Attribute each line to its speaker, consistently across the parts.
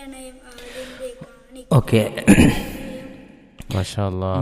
Speaker 1: പ്രണയം അതിന്റെ കാണി
Speaker 2: ഓക്കെ
Speaker 3: മാഷാ അല്ലാ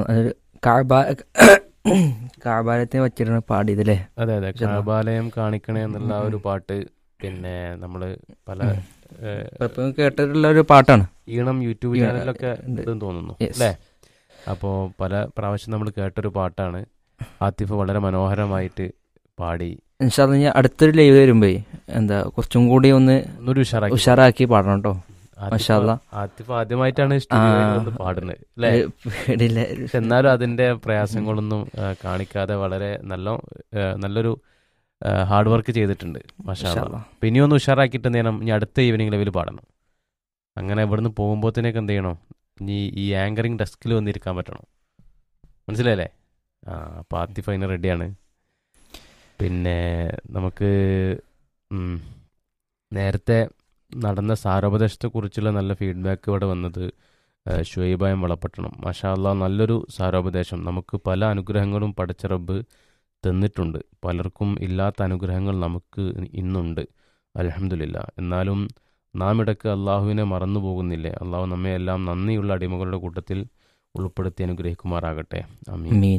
Speaker 2: കാബാലത്തിനെ പറ്റിയിട്ടാണ് പാടിയതല്ലേ
Speaker 3: അതെ അതെ കാബാലയം കാണിക്കണേ എന്നുള്ള ആ ഒരു പാട്ട് പിന്നെ നമ്മള് പല ഏഹ്,
Speaker 2: ഇപ്പം കേട്ടിട്ടുള്ള ഒരു പാട്ടാണ്
Speaker 3: ഈണം യൂട്യൂബ്
Speaker 2: ഈണം,
Speaker 3: ചാനലിലൊക്കെ
Speaker 2: ഉണ്ട്.
Speaker 3: ഉണ്ടെന്ന് തോന്നുന്നു
Speaker 2: Yes.
Speaker 3: അല്ലേ അപ്പോൾ പല പ്രാവശ്യം നമ്മൾ കേട്ടൊരു പാട്ടാണ് ആത്തിഫ് വളരെ മനോഹരമായിട്ട് പാടി
Speaker 2: ഇൻഷാല്ല ഞാൻ അടുത്തൊരു ലൈവ് വരുമ്പോ എന്താ കുറച്ചും കൂടി ഒന്ന്
Speaker 3: ഒന്നൊരു ഉഷാറാക്കി
Speaker 2: ഉഷാറാക്കി പാടണം കേട്ടോ
Speaker 3: ആത്തിഫ്
Speaker 2: മാഷാ അല്ലാ.
Speaker 3: ആത്തിഫ് ആദ്യമായിട്ടാണ് സ്റ്റുഡിയോയിൽ വന്ന് പാടുന്നത് അല്ലേ
Speaker 2: പേടിയില്ല
Speaker 3: പക്ഷെ എന്നാലും അതിന്റെ പ്രയാസങ്ങളൊന്നും ആ, കാണിക്കാതെ വളരെ നല്ല ആ, നല്ലൊരു ഹാർഡ് വർക്ക് ചെയ്തിട്ടുണ്ട് മാഷാ
Speaker 2: മാഷാ
Speaker 3: അല്ലാ.
Speaker 2: അല്ലാ.
Speaker 3: അപ്പൊ ഇനി ഒന്ന് ഉഷാറാക്കിയിട്ട് എന്ത് ചെയ്യണം ഇനി അടുത്ത ഈവനിങ് ലെവൽ പാടണം അങ്ങനെ ഇവിടുന്ന് പോകുമ്പോഴത്തേക്ക് എന്ത് ചെയ്യണം ഇനി ഈ ആങ്കറിങ് ഡെസ്കിൽ വന്നിരിക്കാൻ പറ്റണം മനസ്സിലായില്ലേ ആ അപ്പോൾ ആത്തിഫ് അതിന് റെഡിയാണ് പിന്നെ നമുക്ക് ഉം, നേരത്തെ നടന്ന സാരോപദേശത്തെക്കുറിച്ചുള്ള നല്ല ഫീഡ്ബാക്ക് ഇവിടെ വന്നത് ഏഹ്, ഷുഹൈബായം വളപ്പട്ടണം മാഷാ അല്ലാ നല്ലൊരു സാരോപദേശം നമുക്ക് പല അനുഗ്രഹങ്ങളും പഠിച്ച റബ്ബ് തന്നിട്ടുണ്ട് പലർക്കും ഇല്ലാത്ത അനുഗ്രഹങ്ങൾ നമുക്ക് ഇന്നുണ്ട് അലഹമില്ല എന്നാലും നാം ഇടയ്ക്ക് അള്ളാഹുവിനെ മറന്നു പോകുന്നില്ലേ അള്ളാഹു നമ്മെ എല്ലാം നന്ദിയുള്ള അടിമകളുടെ കൂട്ടത്തിൽ ഉൾപ്പെടുത്തി അനുഗ്രഹിക്കുമാറാകട്ടെ അമീൻ
Speaker 2: മീൻ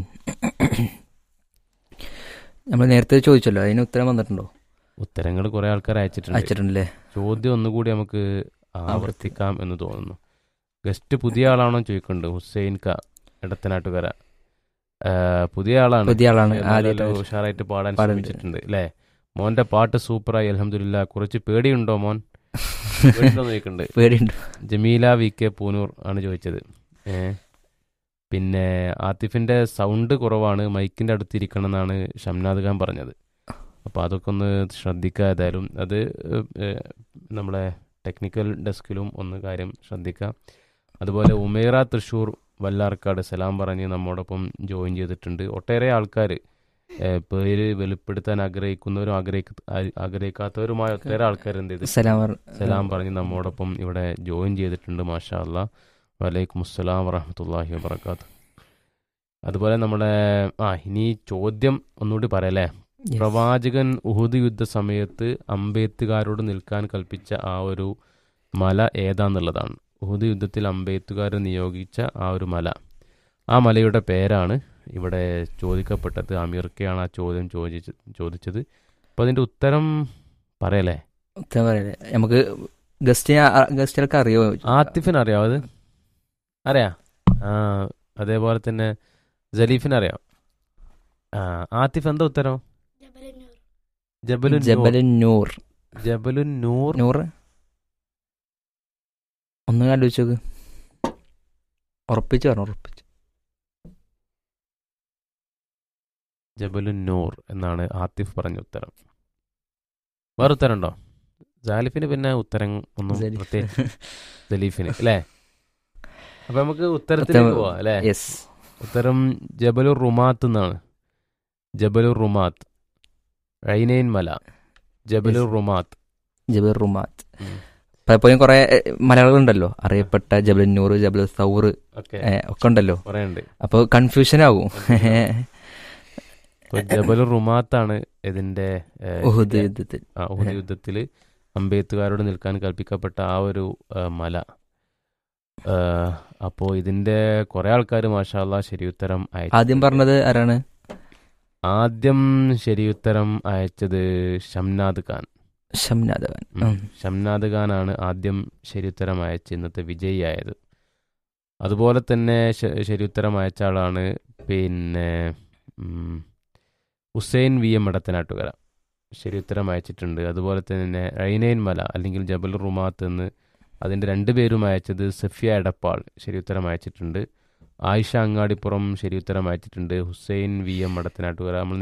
Speaker 2: നമ്മൾ നേരത്തെ ചോദിച്ചല്ലോ അതിന് ഉത്തരം വന്നിട്ടുണ്ടോ
Speaker 3: ഉത്തരങ്ങൾ കുറെ ആൾക്കാർ അയച്ചിട്ടുണ്ട്
Speaker 2: അയച്ചിട്ടുണ്ടല്ലേ
Speaker 3: ചോദ്യം ഒന്നുകൂടി നമുക്ക് ആവർത്തിക്കാം എന്ന് തോന്നുന്നു ഗസ്റ്റ് പുതിയ ആളാണോ ചോദിക്കുന്നുണ്ട് ഹുസൈൻ ക ഇടത്തനാട്ടുകര ആ, പുതിയ ആളാണ്
Speaker 2: പുതിയ ആളാണ്
Speaker 3: എന്നാലും
Speaker 2: ആദ്യമായിട്ട്
Speaker 3: ഉഷാറായിട്ട് പാടാൻ
Speaker 2: പാടുന്നുണ്ട്.
Speaker 3: ശ്രമിച്ചിട്ടുണ്ട് അല്ലേ മോന്റെ പാട്ട് സൂപ്പറായി അലഹമില്ല കുറച്ച് പേടിയുണ്ടോ മോൻ പേടിയുണ്ടോന്ന് ചോദിക്കുന്നുണ്ട്
Speaker 2: പേടിയുണ്ട്
Speaker 3: ജമീല വി കെ പൂനൂർ ആണ് ചോദിച്ചത് ഏ പിന്നെ ആത്തിഫിന്റെ സൗണ്ട് കുറവാണ് മൈക്കിന്റെ അടുത്തിരിക്കണം എന്നാണ് ഷംനാദ് ഖാൻ പറഞ്ഞത് അപ്പോൾ അതൊക്കെ ഒന്ന് ശ്രദ്ധിക്കുക ഏതായാലും അത് ഏ, നമ്മളെ ടെക്നിക്കൽ ഡെസ്കിലും ഒന്ന് കാര്യം ശ്രദ്ധിക്കുക അതുപോലെ ഉമേറ തൃശൂർ വല്ലാർക്കാട് സലാം പറഞ്ഞ് നമ്മോടൊപ്പം ജോയിൻ ചെയ്തിട്ടുണ്ട് ഒട്ടേറെ ആൾക്കാർ പേര് വെളിപ്പെടുത്താൻ ആഗ്രഹിക്കുന്നവരും ആഗ്രഹിക്ക ആ- ആഗ്രഹിക്കാത്തവരുമായ ഒട്ടേറെ ആൾക്കാർ എന്ത് ചെയ്തു
Speaker 2: സലാം പറ-
Speaker 3: സലാം പറഞ്ഞ് നമ്മോടൊപ്പം ഇവിടെ ജോയിൻ ചെയ്തിട്ടുണ്ട് മാഷാ അല്ലാ വലൈക്കും അസ്സലാം വറഹമത്തല്ലാഹി വബർക്കാത്ത് അതുപോലെ നമ്മുടെ ആ ഇനി ചോദ്യം ഒന്നുകൂടി പറയല്ലേ
Speaker 2: Yes.
Speaker 3: പ്രവാചകൻ ഉഹുദ് യുദ്ധ സമയത്ത് അമ്പെയ്ത്തുകാരോട് നിൽക്കാൻ കൽപ്പിച്ച ആ ഒരു മല ഏതാന്നുള്ളതാണ് ഉഹുദ് യുദ്ധത്തിൽ അമ്പെയ്ത്തുകാരെ നിയോഗിച്ച ആ ഒരു മല ആ മലയുടെ പേരാണ് ഇവിടെ ചോദിക്കപ്പെട്ടത് അമീർക്കയാണ് ആ ചോദ്യം ചോദിച്ച ചോദിച്ചത് അപ്പോൾ അതിൻ്റെ ഉത്തരം പറയല്ലേ
Speaker 2: ഉത്തരം പറയല്ലേ നമുക്ക് ഗസ്റ്റ് ഗസ്റ്റുകൾക്ക് അറിയോ
Speaker 3: ആത്തിഫിന് അറിയാം അത് അറിയാം ആ അതേപോലെ തന്നെ ജലീഫിന് അറിയാം ആ ആത്തിഫ് എന്താ ഉത്തരം
Speaker 1: ജബലന്നൂർ
Speaker 3: ജബലുൻ
Speaker 2: ജബൽ
Speaker 3: നൂർ
Speaker 2: നൂർ
Speaker 3: ജബലുൻ നൂർ
Speaker 2: നൂറ് ഒന്ന് ആലോചിച്ച് നോക്ക് ഉറപ്പിച്ച് പറഞ്ഞു ഉറപ്പിച്ച്
Speaker 3: ജബലുൻ നൂർ എന്നാണ് ആത്തിഫ് പറഞ്ഞ ഉത്തരം വേറെ ഉത്തരം ഉണ്ടോ ജാലിഫിന് പിന്നെ ഉത്തരം ഒന്നും
Speaker 2: ജലീഫ്.
Speaker 3: പ്രത്യേകിച്ച് ജലീഫിന് അല്ലേ അപ്പൊ നമുക്ക് ഉത്തരത്തിലേക്ക്
Speaker 2: ഉത്തരം-
Speaker 3: പോവാം അല്ലേ
Speaker 2: യെസ്
Speaker 3: ഉത്തരം ജബലുർ റുമാത്ത് എന്നാണ് ജബലുർ റുമാത്ത് ഐനൈൻ മല ജബലുർ റുമാത്ത്
Speaker 2: ജബൽ റുമാത്ത്
Speaker 3: ഉം.
Speaker 2: പലപ്പോഴും കുറെ മലയാളികളുണ്ടല്ലോ അറിയപ്പെട്ട ജബൽ നൂർ ജബൽ സൗർ
Speaker 3: ഓക്കെ
Speaker 2: ഒക്കെ ഉണ്ടല്ലോ
Speaker 3: പറയുന്നുണ്ട്
Speaker 2: അപ്പൊ കൺഫ്യൂഷൻ ആവും
Speaker 3: ഇപ്പൊ ജബലുർ റുമാത്താണ് ഇതിന്റെ ഏഹ്,
Speaker 2: ഉഹുദ് യുദ്ധത്തിൽ
Speaker 3: ആ, ഉഹുദ് യുദ്ധത്തിൽ അമ്പെയ്ത്തുകാരോട് നിൽക്കാൻ കൽപ്പിക്കപ്പെട്ട ആ ഒരു ആ, മല അപ്പോൾ ഇതിന്റെ കുറെ ആൾക്കാർ മാഷാല്ല ശരിയുത്തരം അയച്ചു
Speaker 2: ആദ്യം പറഞ്ഞത് ആരാണ്
Speaker 3: ആദ്യം ശരിയുത്തരം അയച്ചത് ഷംനാദ് ഖാൻ
Speaker 2: ഷംനാദ് ഖാൻ
Speaker 3: ഉം.
Speaker 2: ഉം.
Speaker 3: ഷംനാദ് ഖാനാണ് ആദ്യം ശരിയുത്തരം അയച്ച് ഇന്നത്തെ വിജയിയായത് അതുപോലെ തന്നെ ശ- ശരിയുത്തരം അയച്ച ആളാണ് പിന്നെ ഉം, ഹുസൈൻ വി എം ഇടത്തനാട്ടുകര ശരിയുത്തരം അയച്ചിട്ടുണ്ട് അതുപോലെ തന്നെ റൈനൈൻ മല അല്ലെങ്കിൽ ജബൽ റുമാത്ത് എന്ന് അതിൻ്റെ രണ്ട് പേരും അയച്ചത് സഫിയ എടപ്പാൾ ശരിയുത്തരം അയച്ചിട്ടുണ്ട് ആയിഷ അങ്ങാടിപ്പുറം ശരിയുത്തരം അയച്ചിട്ടുണ്ട് ഹുസൈൻ വി എം ഇടത്തനാട്ടുകര നമ്മൾ